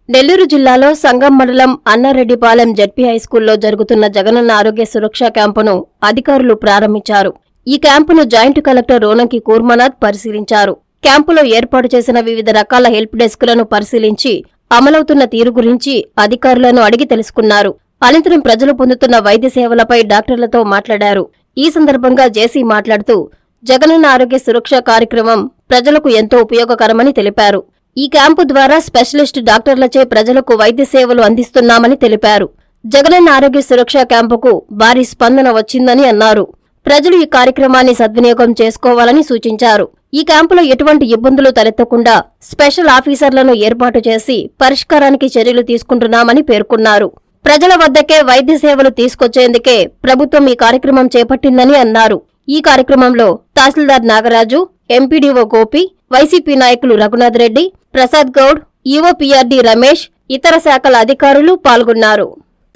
నెల్లూరు జిల్లాలో సంగం మండలం అన్నారెడ్డిపాలెం జడ్పీ హైస్కూల్లో జరుగుతున్న జగనన్న ఆరోగ్య సురక్ష క్యాంపును అధికారులు ప్రారంభించారు ఈ క్యాంపును జాయింట్ కలెక్టర్ రోనంకి కూర్మనాథ్ పరిశీలించారు క్యాంపులో ఏర్పాటు చేసిన వివిధ రకాల హెల్ప్ డెస్క్లను పరిశీలించి అమలవుతున్న తీరు గురించి అధికారులను అడిగి తెలుసుకున్నారు అనంతరం ప్రజలు పొందుతున్న వైద్య సేవలపై డాక్టర్లతో మాట్లాడారు ఈ సందర్భంగా జేసీ మాట్లాడుతూ జగనన్న ఆరోగ్య సురక్ష కార్యక్రమం ప్రజలకు ఎంతో ఉపయోగకరమని తెలిపారు ఈ క్యాంపు ద్వారా స్పెషలిస్ట్ డాక్టర్లచే ప్రజలకు వైద్య సేవలు అందిస్తున్నామని తెలిపారు జగనన్న ఆరోగ్య సురక్ష క్యాంపుకు భారీ స్పందన వచ్చిందని అన్నారు ప్రజలు ఈ కార్యక్రమాన్ని సద్వినియోగం చేసుకోవాలని సూచించారు ఈ క్యాంపులో ఎటువంటి ఇబ్బందులు తలెత్తకుండా స్పెషల్ ఆఫీసర్లను ఏర్పాటు చేసి పరిష్కారానికి చర్యలు తీసుకుంటున్నామని పేర్కొన్నారు ప్రజల వద్దకే వైద్య సేవలు తీసుకొచ్చేందుకే ప్రభుత్వం ఈ కార్యక్రమం చేపట్టిందని అన్నారు ఈ కార్యక్రమంలో తహసీల్దార్ నాగరాజు ఎంపీడీఓ గోపి వైసీపీ నాయకులు రఘునాథ్ రెడ్డి ప్రసాద్ గౌడ్ ఈఓపీఆర్డీ రమేష్ ఇతర శాఖల అధికారులు పాల్గొన్నారు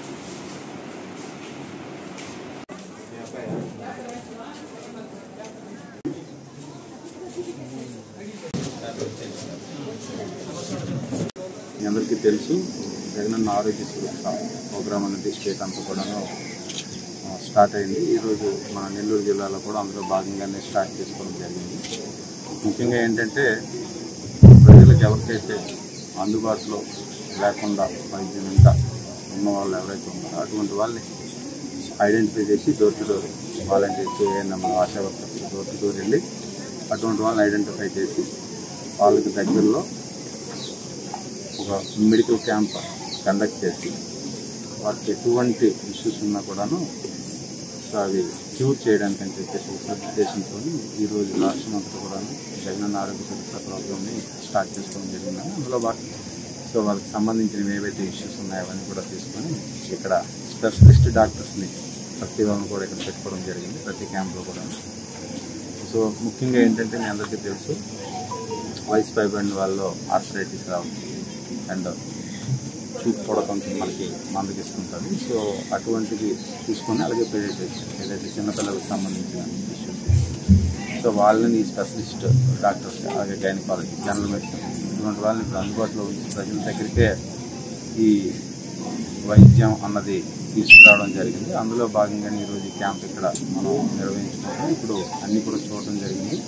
మీ అందరికీ తెలుసు జగనన్న ఆరోగ్య సురక్ష ప్రోగ్రామ్ అనేది స్టేట్ అంతా కూడాను ఆ, స్టార్ట్ అయింది ఈరోజు మన నెల్లూరు జిల్లాలో కూడా అందులో భాగంగానే స్టార్ట్ చేసుకోవడం జరిగింది ముఖ్యంగా ఏంటంటే ప్రజలకు ఎవరికైతే అందుబాటులో లేకుండా వైద్యం ఇంకా ఉన్న వాళ్ళు ఎవరైతే ఉన్నారో అటువంటి వాళ్ళని ఐడెంటిఫై చేసి door to door volunteers ANM ASHA workers door to door వెళ్ళి అటువంటి వాళ్ళని ఐడెంటిఫై చేసి వాళ్ళకి దగ్గరలో ఒక మెడికల్ క్యాంప్ కండక్ట్ చేసి వాటికి ఎటువంటి ఇష్యూస్ ఉన్నా కూడాను సో అవి క్యూర్ చేయడానికి అని చెప్పేసి ఒక సదుద్దేశంతో ఈరోజు రాష్ట్రం అంతా కూడాను జగనన్న ఆరోగ్య సురక్ష ప్రోగ్రామ్ని స్టార్ట్ చేసుకోవడం జరిగింది అందులో భాగం సో వాళ్ళకి సంబంధించిన ఏవైతే ఇష్యూస్ ఉన్నాయో అవన్నీ కూడా తీసుకొని ఇక్కడ స్పెషలిస్ట్ డాక్టర్స్ని ప్రతి వాళ్ళని కూడా ఇక్కడ పెట్టుకోవడం జరిగింది ప్రతి క్యాంప్లో కూడా సో ముఖ్యంగా ఏంటంటే మీ అందరికీ తెలుసు వయసు పైబడిన వాళ్ళు ఆర్థరైటిస్ రావచ్చు అండ్ చూపు కూడా కొంచెం మనకి మందగిస్తుంటుంది సో అటువంటివి తీసుకొని అలాగే పేడియాట్రిక్స్ ఏదైతే చిన్నపిల్లలకు సంబంధించిన ఇష్యూస్ సో వాళ్ళని స్పెషలిస్ట్ డాక్టర్స్ అలాగే గైనకాలజీ జనరల్ మెడిసిన్ ఇటువంటి వాళ్ళని ఇప్పుడు అందుబాటులో ఉంచి ప్రజల దగ్గరికే ఈ వైద్యం అన్నది తీసుకురావడం జరిగింది అందులో భాగంగానే ఈరోజు ఈ క్యాంప్ ఇక్కడ మనం నిర్వహించుకుంటాం ఇప్పుడు అన్ని కూడా చూడడం జరిగింది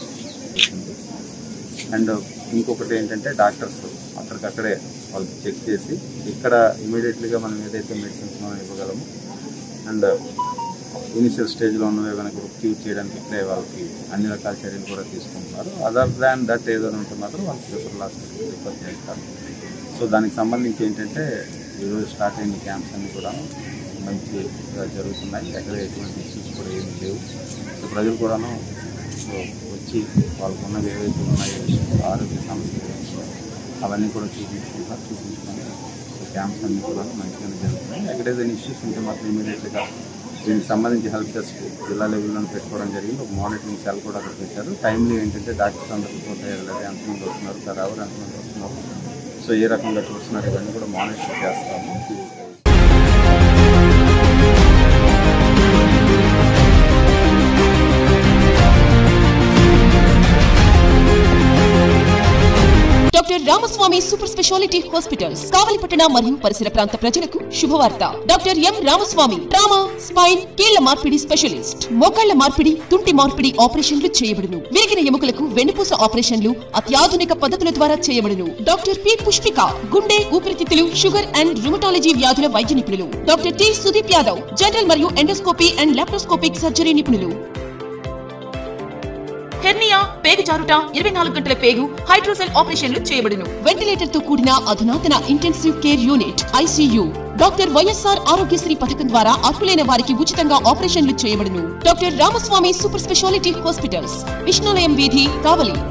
అండ్ ఇంకొకటి ఏంటంటే డాక్టర్స్ అక్కడికక్కడే వాళ్ళకి చెక్ చేసి ఇక్కడ ఇమీడియట్లీగా మనం ఏదైతే మెడిసిన్స్ మనం ఇవ్వగలము అండ్ ఇనిషియల్ స్టేజ్లో ఉన్నవి కనుక క్యూర్ చేయడానికి ఇక్కడే వాళ్ళకి అన్ని రకాల చర్యలు కూడా తీసుకుంటున్నారు అదర్ దాన్ దట్ ఏదైనా ఉంటే మాత్రం వాళ్ళకి రిఫర్ హాస్పిటల్ రిఫర్ చేస్తారు సో దానికి సంబంధించి ఏంటంటే ఈరోజు స్టార్ట్ అయిన క్యాంప్స్ అన్ని కూడా మంచిగా జరుగుతున్నాయి ఎక్కడ ఎటువంటి ఇష్యూస్ కూడా ఏమీ లేవు సో ప్రజలు కూడాను సో వచ్చి వాళ్ళకు ఉన్నవి ఏవైతే ఉన్నాయో ఆరోగ్య సమస్యలు ఏవైతే ఉన్నాయో అవన్నీ కూడా చూపించుకుంటారు చూపించుకొని సో క్యాంప్స్ అన్నీ కూడా మంచిగానే జరుగుతున్నాయి ఎక్కడైతే ఇష్యూస్ ఉంటే మాత్రం ఇమీడియట్గా దీనికి సంబంధించి హెల్ప్ డెస్క్ జిల్లా లెవెల్లో పెట్టుకోవడం జరిగింది ఒక మానిటరింగ్ సెల్ కూడా అక్కడ పెట్టారు టైంలీ ఏంటంటే డాక్టర్స్ అందరూ రిపోర్ట్ అయ్యారు లేదా ఎంతమంది వస్తున్నారు పర్ అవర్ ఎంతమంది వస్తున్నారు సో ఏ రకంగా చూస్తున్నారు ఇవన్నీ కూడా మానిటర్ చేస్తాము doctor Ramaswamy super speciality hospitals కావలిపట్టణ మరియు పరిసర ప్రాంత ప్రజలకు శుభవార్త doctor M Ramaswamy trauma spine కీళ్ల మార్పిడి స్పెషలిస్ట్ మోకాళ్ల మార్పిడి తుంటి మార్పిడి ఆపరేషన్లు చేయబడును విరిగిన ఎముకలకు వెన్నుపూస ఆపరేషన్లు అత్యాధునిక పద్ధతుల ద్వారా చేయబడును డాక్టర్ పి పుష్పిక గుండె ఊపిరితిత్తులు షుగర్ అండ్ రుమటాలజీ వ్యాధుల వైద్య నిపుణులు doctor T Sudeep Yadav general మరియు ఎండోస్కోపీ అండ్ లాప్రోస్కోపిక్ సర్జరీ నిపుణులు హెర్నియా పేగు జారుట ఇరవై నాలుగు గంటల పేగు హైడ్రోసెల్ ఆపరేషన్లు చేయబడును వెంటిలేటర్ తో కూడిన అధునాతన intensive care unit ICU doctor YSR Aarogyasri పథకం ద్వారా అర్హులైన వారికి ఉచితంగా ఆపరేషన్లు చేయబడును doctor Ramaswamy super speciality hospitals Vishnulayam వీధి కావలి